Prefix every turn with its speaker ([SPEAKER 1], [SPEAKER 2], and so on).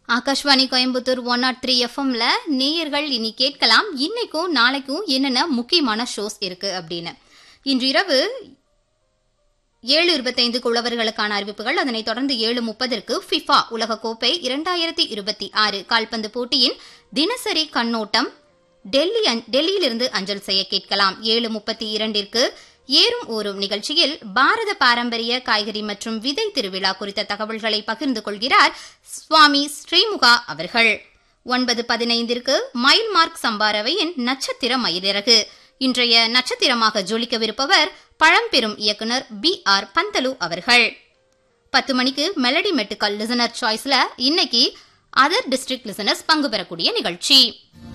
[SPEAKER 1] Akashvani Coimbatore one nought three எஃப்எம்ல நேயர்கள் இனி கேட்கலாம் இன்னைக்கும் நாளைக்கும் என்னென்ன முக்கியமான ஷோஸ் இருக்கு அப்படின்னு இன்று இரவு ஏழு இருபத்தைந்துக்கு உழவர்களுக்கான அறிவிப்புகள் அதனைத் தொடர்ந்து ஏழு முப்பதற்கு ஃபிஃபா உலகக்கோப்பை இரண்டாயிரத்தி இருபத்தி ஆறு கால்பந்து போட்டியின் தினசரி கண்ணோட்டம் டெல்லி அஞ்- டெல்லியிலிருந்து அஞ்சல் செய்ய கேட்கலாம் ஏழு முப்பத்தி இரண்டிற்கு ஏறும் ஊரும் நிகழ்ச்சியில் பாரத பாரம்பரிய காய்கறி மற்றும் விதை திருவிழா குறித்த தகவல்களை பகிர்ந்து கொள்கிறார் சுவாமி ஸ்ரீமுகா அவர்கள் ஒன்பது பதினைந்திற்கு மைல் மார்க் சம்பாரவையின் நட்சத்திர மயிலிறகு இன்றைய நட்சத்திரமாக ஜொலிக்கவிருப்பவர் பழம்பெரும் இயக்குனர் பி ஆர் பந்தலு அவர்கள் பத்து மணிக்கு மெலடி மெட்டுக்கல் லிசனர் சாய்ஸ்ல இன்னைக்கு அதர் டிஸ்ட்ரிக்ட் லிசனர்ஸ் பங்கு பெறக்கூடிய நிகழ்ச்சி